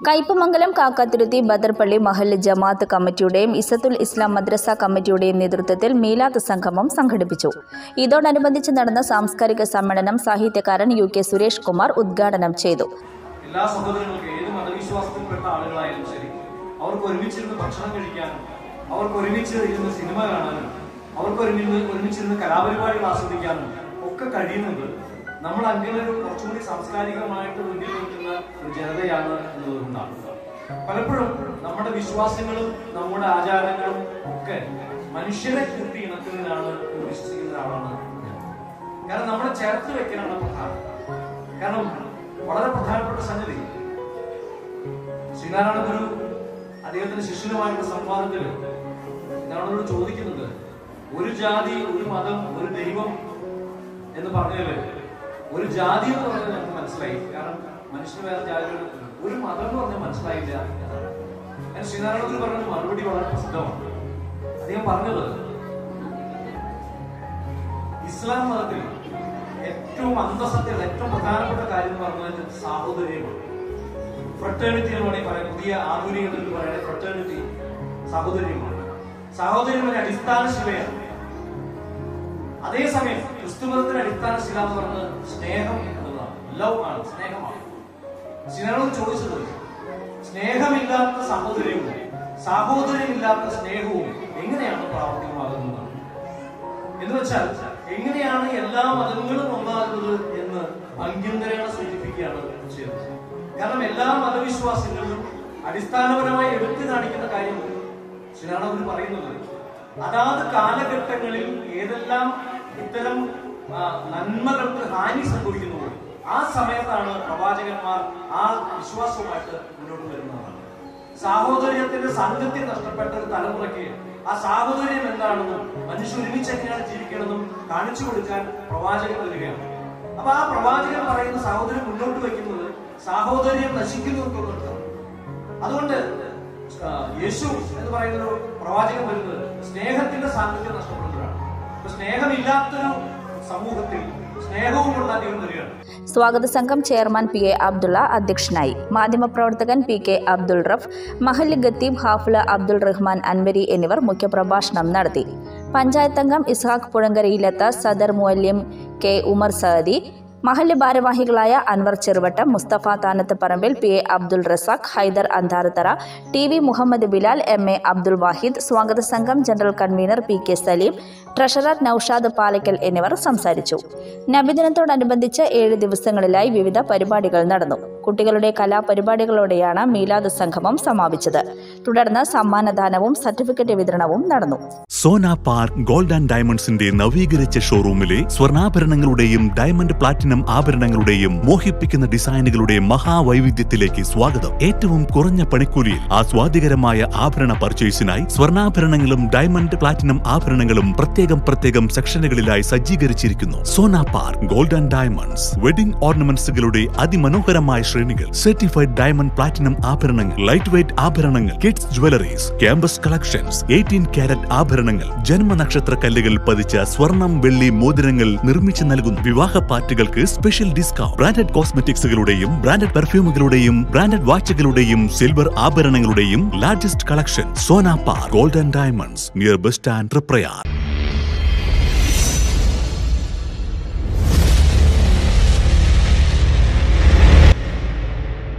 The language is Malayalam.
കയ്പമംഗലം കാക്കാത്തുരുത്തി ബദർപള്ളി മഹല്ല് ജമാഅത്ത് കമ്മിറ്റിയുടെയും ഇസത്തുൽ ഇസ്ലാം മദ്രസ കമ്മിറ്റിയുടെയും നേതൃത്വത്തിൽ മീലാദ് സംഗമം സംഘടിപ്പിച്ചു ഇതോടനുബന്ധിച്ച് നടന്ന സാംസ്കാരിക സമ്മേളനം സാഹിത്യകാരൻ യു കെ സുരേഷ് കുമാർ ഉദ്ഘാടനം ചെയ്തു എല്ലാ സഹോദരങ്ങൾക്കും ഏത് മതവിശ്വാസത്തിൽപ്പെട്ട ആളുകളായാലും ശരി അവർക്ക് ഒരുമിച്ചിരുന്ന് ഭക്ഷണം കഴിക്കാനും അവർക്ക് ഒരുമിച്ച് ഇരുന്ന് സിനിമ കാണാനും അവർക്ക് ഒരുമിച്ച് ഒരുമിച്ചിരുന്ന് കലാപരിപാടികൾ ആസ്വദിക്കാനും ഒക്കെ കഴിയുന്നത് നമ്മൾ അങ്ങനെ ഒരു കുറച്ചുകൂടി സാംസ്കാരികമായിട്ട് മുന്നിൽ നിൽക്കുന്ന ഒരു ജനതയാണ് എന്നതുകൊണ്ടാണ് പലപ്പോഴും നമ്മുടെ വിശ്വാസങ്ങളും നമ്മുടെ ആചാരങ്ങളും ഒക്കെ മനുഷ്യരെ കൂട്ടി ഇണക്കുന്നതിനാണ് എന്ന് വിശ്വസിക്കുന്ന ഒരാളാണ് ഞാൻ കാരണം നമ്മളെ ചേർത്ത് വെക്കാനാണ് പ്രധാനം കാരണം വളരെ പ്രധാനപ്പെട്ട സംഗതി ശ്രീനാരായണ ഗുരു അദ്ദേഹത്തിന്റെ ശിഷ്യനുമായിട്ടുള്ള സംവാദത്തിൽ ശ്രീനാരായണനോട് ചോദിക്കുന്നത് ഒരു ജാതി ഒരു മതം ഒരു ദൈവം എന്ന് പറഞ്ഞാല് ഒരു ജാതി എന്ന് പറഞ്ഞാൽ നമുക്ക് മനസ്സിലായി കാരണം മനുഷ്യന് വേറെ ജാതികൾ ഒരു മതം എന്ന് പറഞ്ഞാൽ മനസ്സിലായില്ല എന്നാണ് ഞാൻ ശ്രീനാരായണ ഗുരു പറഞ്ഞ മറുപടി വളരെ പ്രസിദ്ധമാണ് അദ്ദേഹം പറഞ്ഞത് ഇസ്ലാം മതത്തിൽ ഏറ്റവും അന്തസത്യമുള്ള ഏറ്റവും പ്രധാനപ്പെട്ട കാര്യം എന്ന് പറഞ്ഞാൽ സാഹോദര്യമാണ് ഫ്രട്ടേണിറ്റി എന്ന് വേണമെങ്കിൽ പറയാം പുതിയ ആധുനികത എന്ന് പറയുന്നത് ഫ്രട്ടേണിറ്റി സാഹോദര്യമാണ് സാഹോദര്യം ഒരു അടിസ്ഥാന ശിലയാണ് അതേസമയം ക്രിസ്തുമതത്തിന്റെ അടിസ്ഥാന ശില എന്ന് പറയുന്നത് സ്നേഹം എന്നുള്ളതാണ് ലവ് ആണ് സ്നേഹമാണ് ശ്രീനാരായണൻ ചോദിച്ചത് സ്നേഹമില്ലാത്ത സഹോദര്യവും സാഹോദര്യമില്ലാത്ത സ്നേഹവും എങ്ങനെയാണ് പ്രാവർത്തികമാകുന്നതാണ് എന്ന് വെച്ചാൽ എങ്ങനെയാണ് എല്ലാ മതങ്ങളും ഒന്നാകുന്നത് എന്ന് അന്യന്തരേണ സൂചിപ്പിക്കുകയാണ് ചെയ്തത് കാരണം എല്ലാ മതവിശ്വാസങ്ങളിലും അടിസ്ഥാനപരമായി എടുത്തു കാണിക്കുന്ന കാര്യം ശ്രീനാരായണൻ പറയുന്നത് അതാത് കാലഘട്ടങ്ങളിൽ ഏതെല്ലാം ഇത്തരം ആ, നന്മകൾക്ക് ഹാനി സംഭവിക്കുന്നുവോ ആ സമയത്താണ് പ്രവാചകന്മാർ ആ വിശ്വാസവുമായിട്ട് മുന്നോട്ട് വരുന്നതാണ് സാഹോദര്യത്തിന്റെ സംഘത്തിൽ നഷ്ടപ്പെട്ട ഒരു തലമുറയ്ക്ക് ആ സാഹോദര്യം എന്താണെന്നും മനുഷ്യർ ഒരുമിച്ച് എങ്ങനെയാണ് ജീവിക്കണമെന്നും കാണിച്ചു കൊടുക്കാൻ പ്രവാചകൻ വരികയാണ് അപ്പൊ ആ പ്രവാചകൻ പറയുന്ന സാഹോദര്യം മുന്നോട്ട് വയ്ക്കുന്നത് സാഹോദര്യം നശിക്കുന്നു എന്നുള്ളതാണ് അതുകൊണ്ട് ആ, യേശു എന്ന് പറയുന്ന ഒരു പ്രവാചകൻ വരുന്നത് സ്നേഹത്തിന്റെ സാന്നിധ്യം നഷ്ടപ്പെടുമ്പോഴാണ് അപ്പൊ സ്നേഹമില്ലാത്തൊരു സമൂഹത്തിൽ സ്നേഹവുമുള്ള ദൈവം വരികയാണ് സ്വാഗത സംഘം ചെയർമാൻ പി എ അബ്ദുള്ള അധ്യക്ഷനായി മാധ്യമപ്രവർത്തകൻ പി കെ അബ്ദുൾ റഫ് മഹല്ല് ഖത്തീബ് ഹാഫിള് അബ്ദുൾ റഹ്മാൻ അൻവരി എന്നിവർ മുഖ്യപ്രഭാഷണം നടത്തി പഞ്ചായത്ത് അംഗം ഇസ്ഹാഖ് പുഴങ്കരയിലെത്ത സദർ മുഅല്ലിം കെ ഉമർ സഅദി മഹല്ല് ഭാരവാഹികളായ Anwar Cheruvattam Musthafa Thanath Parambil P A Abdul Razak Haidar Antharathara T V Muhammad Bilal M A Abdul Wahid സ്വാഗത സംഘം general convener P K Saleem treasurer Naushad Palakkal എന്നിവർ സംസാരിച്ചു നബിദിനത്തോടനുബന്ധിച്ച് ഏഴ് ദിവസങ്ങളിലായി വിവിധ പരിപാടികൾ നടന്നു കുട്ടികളുടെ കലാപരിപാടികളോടെയാണ് മീലാദ് സംഗമം സമാപിച്ചത് തുടർന്ന് സമ്മാനദാനവും സർട്ടിഫിക്കറ്റ് വിതരണവും നടന്നു സോന പാർക്ക് ഗോൾഡ് ആൻഡ് ഡയമണ്ട്സിന്റെ നവീകരിച്ച ഷോറൂമിലെ സ്വർണ്ണാഭരണങ്ങളുടെയും ഡയമണ്ട് പ്ലാറ്റിനം ആഭരണങ്ങളുടെയും മോഹിപ്പിക്കുന്ന ഡിസൈനുകളുടെ മഹാവൈവിധ്യത്തിലേക്ക് സ്വാഗതം ഏറ്റവും കുറഞ്ഞ പണിക്കൂലിയിൽ ആസ്വാദികരമായ ആഭരണ പർച്ചേസിനായി സ്വർണ്ണാഭരണങ്ങളും ഡയമണ്ട് പ്ലാറ്റിനം ആഭരണങ്ങളും പ്രത്യേകം പ്രത്യേകം സെക്ഷനുകളിലായി സജ്ജീകരിച്ചിരിക്കുന്നു Sona park gold and diamonds wedding ഓർണമെന്റ്സുകളുടെ അതിമനോഹരമായ ശ്രേണികൾ സർട്ടിഫൈഡ് ഡയമണ്ട് പ്ലാറ്റിനം ആഭരണങ്ങൾ ലൈറ്റ് വെയ്റ്റ് ആഭരണങ്ങൾ kids jewelleries campus collections eighteen carat ആഭരണങ്ങൾ ജന്മനക്ഷത്ര കല്ലുകൾ പതിച്ച സ്വർണം വെള്ളി മോതിരങ്ങൾ നിർമ്മിച്ചു നൽകുന്നു വിവാഹ പാർട്ടികൾക്ക് സ്പെഷ്യൽ ഡിസ്കൗണ്ട് ബ്രാൻഡഡ് കോസ്മെറ്റിക്സുകളുടെയും ബ്രാൻഡഡ് പെർഫ്യൂമുകളുടെയും ബ്രാൻഡഡ് വാച്ചുകളുടെയും സിൽവർ ആഭരണങ്ങളുടെയും largest collection Sona park golden diamonds near bus stand Prayar